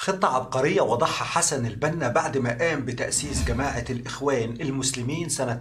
خطة عبقرية وضعها حسن البنا بعد ما قام بتأسيس جماعة الإخوان المسلمين سنة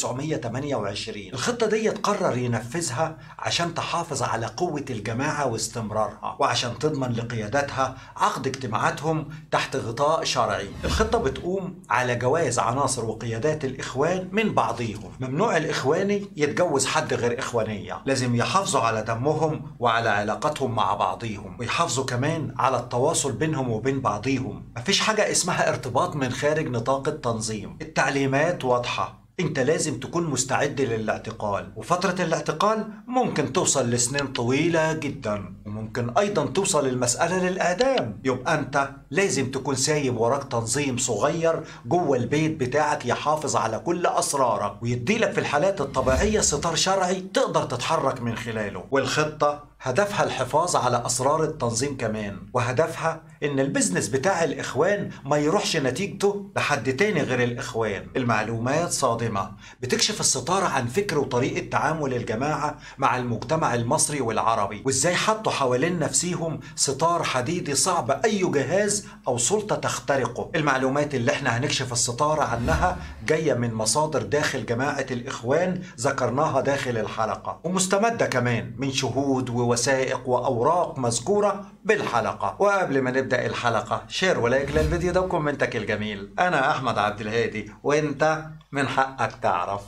1928 الخطة دي قرر ينفذها عشان تحافظ على قوة الجماعة واستمرارها وعشان تضمن لقيادتها عقد اجتماعاتهم تحت غطاء شرعي الخطة بتقوم على جواز عناصر وقيادات الإخوان من بعضهم ممنوع الإخواني يتجوز حد غير إخوانية لازم يحافظوا على دمهم وعلى علاقتهم مع بعضهم ويحافظوا كمان على التواصل بينهم وبين بعضهم مفيش حاجة اسمها ارتباط من خارج نطاق التنظيم التعليمات واضحة انت لازم تكون مستعد للاعتقال وفترة الاعتقال ممكن توصل لسنين طويلة جدا وممكن ايضا توصل المسألة للاعدام يبقى انت لازم تكون سايب وراك تنظيم صغير جوه البيت بتاعك يحافظ على كل اسرارك ويديلك في الحالات الطبيعية ستار شرعي تقدر تتحرك من خلاله والخطة هدفها الحفاظ على اسرار التنظيم كمان وهدفها ان البزنس بتاع الاخوان ما يروحش نتيجته لحد تاني غير الاخوان المعلومات صادمة بتكشف الستارة عن فكر وطريقة تعامل الجماعة مع المجتمع المصري والعربي وازاي حطوا حوالين نفسيهم ستار حديدي صعب اي جهاز او سلطة تخترقه المعلومات اللي احنا هنكشف الستارة عنها جاية من مصادر داخل جماعة الاخوان ذكرناها داخل الحلقة ومستمدة كمان من شهود ووثائق واوراق مذكورة بالحلقة وقبل ما نبدأ الحلقة شير ولايك للفيديو ده وكومنتك الجميل انا احمد عبد الهادي وانت من حقك تعرف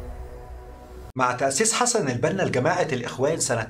مع تأسيس حسن البنا لجماعة الإخوان سنة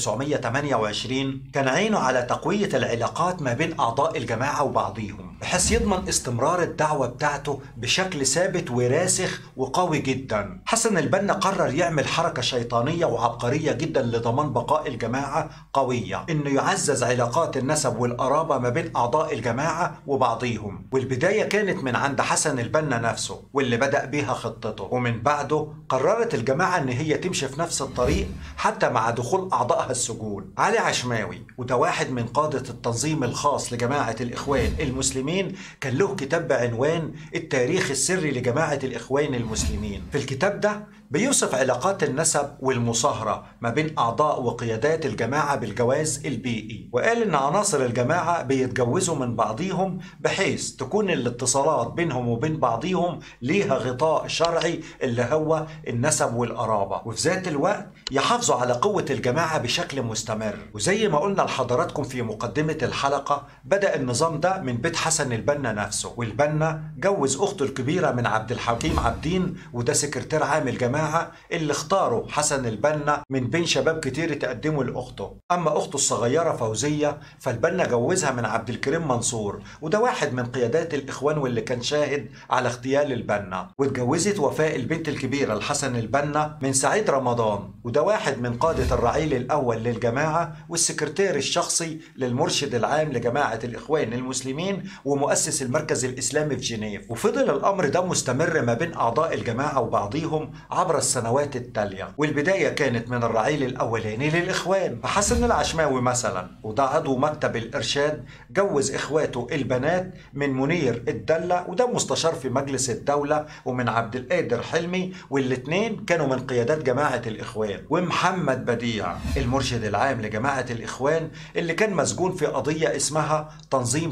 1928 كان عينه على تقوية العلاقات ما بين أعضاء الجماعة وبعضهم بحيث يضمن استمرار الدعوة بتاعته بشكل ثابت وراسخ وقوي جدا حسن البنا قرر يعمل حركة شيطانية وعبقرية جدا لضمان بقاء الجماعة قوية إنه يعزز علاقات النسب والقرابة ما بين أعضاء الجماعة وبعضهم والبداية كانت من عند حسن البنا نفسه واللي بدأ بيها خطته ومن بعده قررت الجماعة إن هي تمشي في نفس الطريق حتى مع دخول أعضائها السجون علي عشماوي وده واحد من قادة التنظيم الخاص لجماعة الإخوان المسلمين كان له كتاب بعنوان التاريخ السري لجماعة الإخوان المسلمين في الكتاب ده بيوصف علاقات النسب والمصاهرة ما بين أعضاء وقيادات الجماعة بالجواز البيئي وقال إن عناصر الجماعة بيتجوزوا من بعضيهم بحيث تكون الاتصالات بينهم وبين بعضيهم ليها غطاء شرعي اللي هو النسب والقرابة وفي ذات الوقت يحافظوا على قوة الجماعة بشكل مستمر وزي ما قلنا لحضراتكم في مقدمة الحلقة بدأ النظام ده من بيت حسن البنا نفسه والبنا جوز أخته الكبيرة من عبد الحكيم عبدين وده سكرتير عام الجماعة اللي اختاروا حسن البنا من بين شباب كتير تقدموا لأخته أما أخته الصغيرة فوزية فالبنا جوزها من عبد الكريم منصور وده واحد من قيادات الإخوان واللي كان شاهد على اغتيال البنا واتجوزت وفاء البنت الكبيرة لحسن البنا من سعيد رمضان وده واحد من قادة الرعيل الأول للجماعة والسكرتير الشخصي للمرشد العام لجماعة الإخوان المسلمين ومؤسس المركز الإسلامي في جنيف وفضل الأمر ده مستمر ما بين أعضاء الجماعة وبعضهم عبر السنوات التالية والبداية كانت من الرعيل الأولاني للإخوان فحسن العشماوي مثلا وده عضو مكتب الإرشاد جوز إخواته البنات من منير الدلة وده مستشار في مجلس الدولة ومن عبد القادر حلمي والاتنين كانوا من قيادات جماعة الإخوان ومحمد بديع المرشد العام لجماعة الإخوان اللي كان مسجون في قضية اسمها تنظيم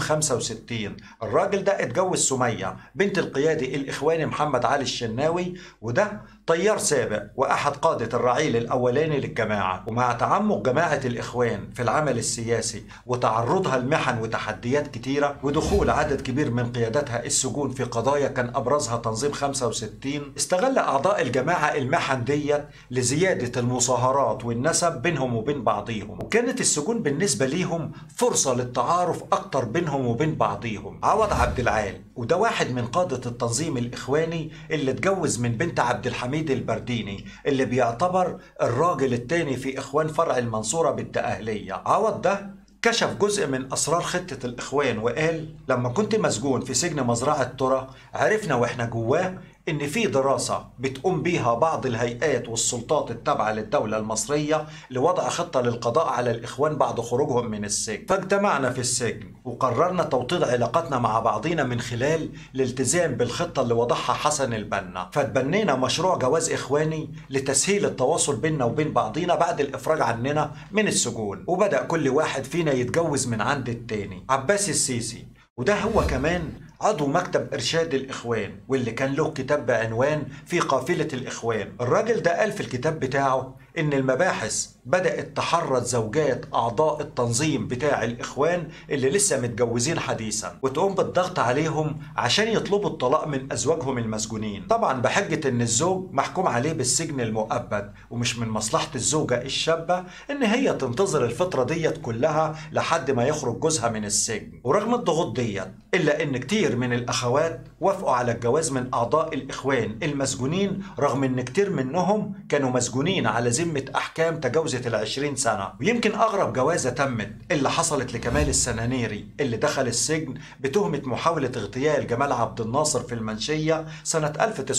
65 الراجل ده اتجوز سمية بنت القيادي الإخواني محمد علي الشناوي وده طيار سابق وأحد قادة الرعيل الأولاني للجماعة ومع تعمق جماعة الإخوان في العمل السياسي وتعرضها لمحن وتحديات كتيرة ودخول عدد كبير من قياداتها السجون في قضايا كان أبرزها تنظيم 65 استغل أعضاء الجماعة المحن ديت لزيادة المصاهرات والنسب بينهم وبين بعضيهم وكانت السجون بالنسبة ليهم فرصة للتعارف أكتر بينهم وبين بعضيهم عوض عبد العال وده واحد من قادة التنظيم الإخواني اللي اتجوز من بنت عبد الحميد حميد البرديني اللي بيعتبر الراجل التاني في إخوان فرع المنصورة بالتأهلية عوض ده كشف جزء من أسرار خطة الإخوان وقال لما كنت مسجون في سجن مزرعة ترى عرفنا وإحنا جواه إن في دراسة بتقوم بيها بعض الهيئات والسلطات التابعة للدولة المصرية لوضع خطة للقضاء على الإخوان بعد خروجهم من السجن فاجتمعنا في السجن وقررنا توطيد علاقاتنا مع بعضنا من خلال الالتزام بالخطة اللي وضعها حسن البنا فتبنينا مشروع جواز إخواني لتسهيل التواصل بيننا وبين بعضنا بعد الإفراج عننا من السجون وبدأ كل واحد فينا يتجوز من عند التاني عباس السيسي وده هو كمان عضو مكتب إرشاد الإخوان واللي كان له كتاب بعنوان في قافلة الإخوان الراجل ده قال في الكتاب بتاعه إن المباحث بدأت تحرض زوجات أعضاء التنظيم بتاع الإخوان اللي لسه متجوزين حديثا وتقوم بالضغط عليهم عشان يطلبوا الطلاق من أزواجهم المسجونين طبعا بحجة إن الزوج محكوم عليه بالسجن المؤبد ومش من مصلحة الزوجة الشابة إن هي تنتظر الفترة ديت كلها لحد ما يخرج جوزها من السجن ورغم الضغوط ديت إلا إن كتير من الأخوات وافقوا على الجواز من أعضاء الإخوان المسجونين رغم إن كتير منهم كانوا مسجونين على ذمة أحكام تجاوزت العشرين سنة ويمكن أغرب جوازة تمت اللي حصلت لكمال السنانيري اللي دخل السجن بتهمة محاولة اغتيال جمال عبد الناصر في المنشية سنة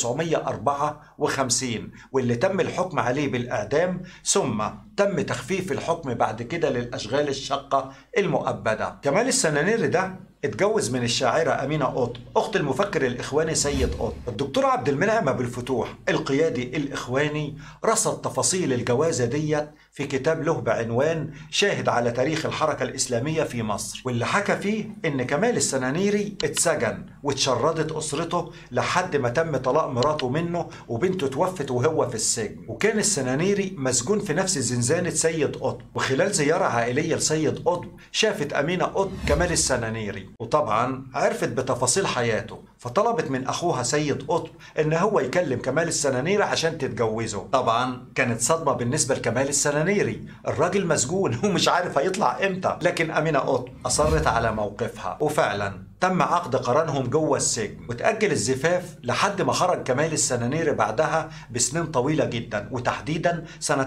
1954 واللي تم الحكم عليه بالإعدام ثم تم تخفيف الحكم بعد كده للأشغال الشاقة المؤبدة كمال السنانيري ده اتجوز من الشاعرة أمينة قطب أخت المفكر الإخواني سيد قطب الدكتور عبد المنعم أبو الفتوح القيادي الإخواني رصد تفاصيل الجوازة ديت في كتاب له بعنوان شاهد على تاريخ الحركة الإسلامية في مصر واللي حكى فيه إن كمال السنانيري اتسجن واتشردت أسرته لحد ما تم طلاق مراته منه وبنته توفت وهو في السجن وكان السنانيري مسجون في نفس زنزانة سيد قطب وخلال زيارة عائلية لسيد قطب شافت أمينة قطب كمال السنانيري وطبعا عرفت بتفاصيل حياته فطلبت من أخوها سيد قطب إن هو يكلم كمال السنانيري عشان تتجوزه طبعا كانت صدمة بالنسبة لكمال السنانيري الراجل مسجون ومش عارف هيطلع إمتى لكن أمينة قطب أصرت على موقفها وفعلا تم عقد قرانهم جوه السجن وتأجل الزفاف لحد ما خرج كمال السنانيري بعدها بسنين طويلة جدا وتحديدا سنة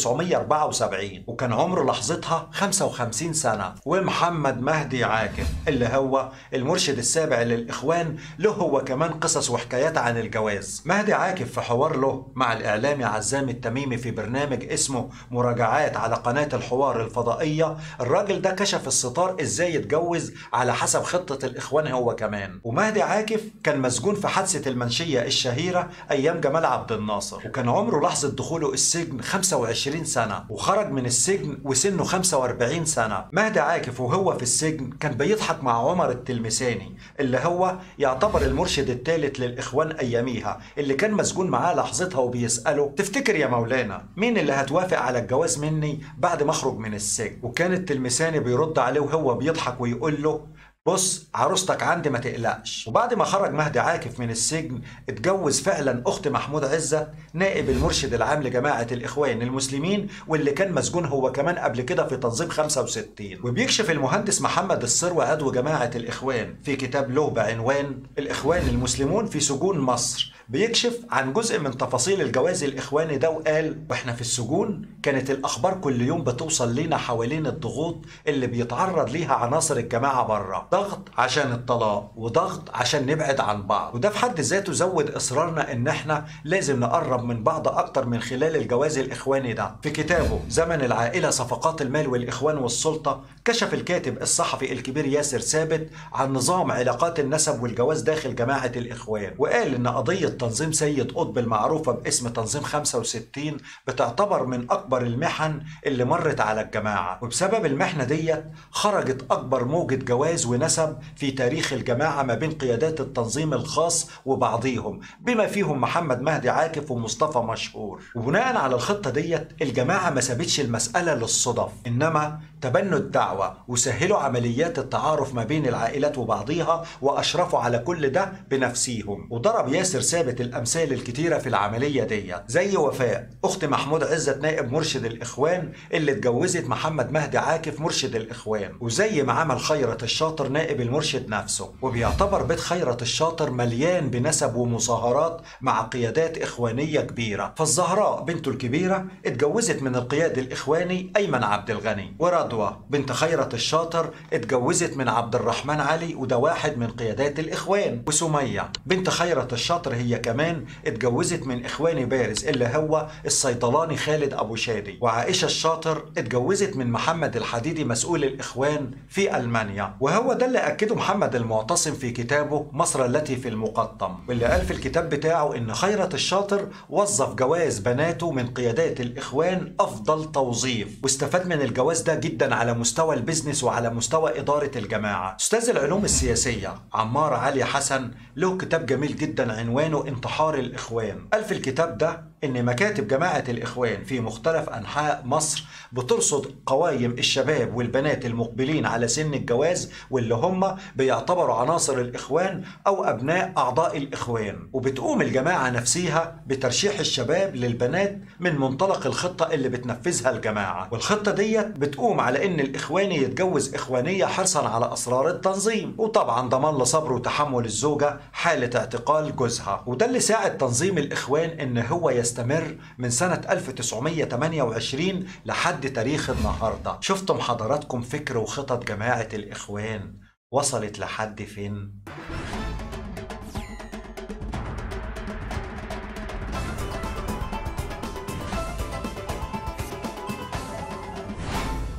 1974 وكان عمره لحظتها 55 سنة ومحمد مهدي عاكف اللي هو المرشد السابع للإخوان له هو كمان قصص وحكايات عن الجواز مهدي عاكف في حوار له مع الإعلامي عزام التميمي في برنامج اسمه مراجعات على قناة الحوار الفضائية الراجل ده كشف الستار ازاي يتجوز على حسب خطة الإخوان هو كمان ومهدي عاكف كان مسجون في حادثة المنشية الشهيرة أيام جمال عبد الناصر وكان عمره لحظة دخوله السجن 25 سنة وخرج من السجن وسنه 45 سنة مهدي عاكف وهو في السجن كان بيضحك مع عمر التلمساني اللي هو يعتبر المرشد الثالث للإخوان أياميها اللي كان مسجون معاه لحظتها وبيسأله تفتكر يا مولانا مين اللي هتوافق على الجواز مني بعد ما أخرج من السجن وكان التلمساني بيرد عليه وهو بيضحك ويقول له بص عروستك عندي ما تقلقش وبعد ما خرج مهدي عاكف من السجن اتجوز فعلا اخت محمود عزت نائب المرشد العام لجماعه الاخوان المسلمين واللي كان مسجون هو كمان قبل كده في تنظيم 65 وبيكشف المهندس محمد الثروه عضو جماعه الاخوان في كتاب له بعنوان الاخوان المسلمون في سجون مصر بيكشف عن جزء من تفاصيل الجواز الاخواني ده وقال واحنا في السجون كانت الاخبار كل يوم بتوصل لنا حوالين الضغوط اللي بيتعرض ليها عناصر الجماعه بره ضغط عشان الطلاق وضغط عشان نبعد عن بعض وده في حد ذاته زود اصرارنا ان احنا لازم نقرب من بعض اكتر من خلال الجواز الاخواني ده في كتابه زمن العائله صفقات المال والاخوان والسلطه كشف الكاتب الصحفي الكبير ياسر ثابت عن نظام علاقات النسب والجواز داخل جماعه الاخوان وقال ان قضيه تنظيم سيد قطب المعروفه باسم تنظيم 65 بتعتبر من اكبر المحن اللي مرت على الجماعه وبسبب المحنه ديت خرجت اكبر موجه جواز ونسب في تاريخ الجماعه ما بين قيادات التنظيم الخاص وبعضيهم بما فيهم محمد مهدي عاكف ومصطفى مشهور وبناء على الخطه ديت الجماعه ما سابتش المساله للصدف انما تبنوا الدعوة وسهلوا عمليات التعارف ما بين العائلات وبعضها وأشرفوا على كل ده بنفسيهم وضرب ياسر ثابت الأمثال الكتيرة في العملية دي زي وفاء أخت محمود عزت نائب مرشد الإخوان اللي اتجوزت محمد مهدي عاكف مرشد الإخوان وزي ما عمل خيرت الشاطر نائب المرشد نفسه وبيعتبر بيت خيرت الشاطر مليان بنسب ومصاهرات مع قيادات إخوانية كبيرة فالزهراء بنته الكبيرة اتجوزت من القياد الإخواني أيمن عبد الغني ورضوى بنت خيرت الشاطر اتجوزت من عبد الرحمن علي وده واحد من قيادات الإخوان وسمية بنت خيرت الشاطر هي هي كمان اتجوزت من إخواني بارز اللي هو الصيدلاني خالد أبو شادي وعائشة الشاطر اتجوزت من محمد الحديدي مسؤول الإخوان في ألمانيا وهو ده اللي أكده محمد المعتصم في كتابه مصر التي في المقطم واللي قال في الكتاب بتاعه إن خيرت الشاطر وظف جواز بناته من قيادات الإخوان أفضل توظيف واستفاد من الجواز ده جدا على مستوى البزنس وعلى مستوى إدارة الجماعة أستاذ العلوم السياسية عمار علي حسن له كتاب جميل جدا عنوانه انتحار الإخوان قال في الكتاب ده إن مكاتب جماعة الإخوان في مختلف أنحاء مصر بترصد قوايم الشباب والبنات المقبلين على سن الجواز واللي هم بيعتبروا عناصر الإخوان أو أبناء أعضاء الإخوان وبتقوم الجماعة نفسها بترشيح الشباب للبنات من منطلق الخطة اللي بتنفذها الجماعة والخطة ديت بتقوم على إن الإخواني يتجوز إخوانية حرصا على أسرار التنظيم وطبعا ضمان لصبر وتحمل الزوجة حالة اعتقال جوزها وده اللي ساعد تنظيم الإخوان إن هو يستمر من سنة 1928 لحد تاريخ النهاردة شفتم حضراتكم فكر وخطط جماعة الإخوان وصلت لحد فين؟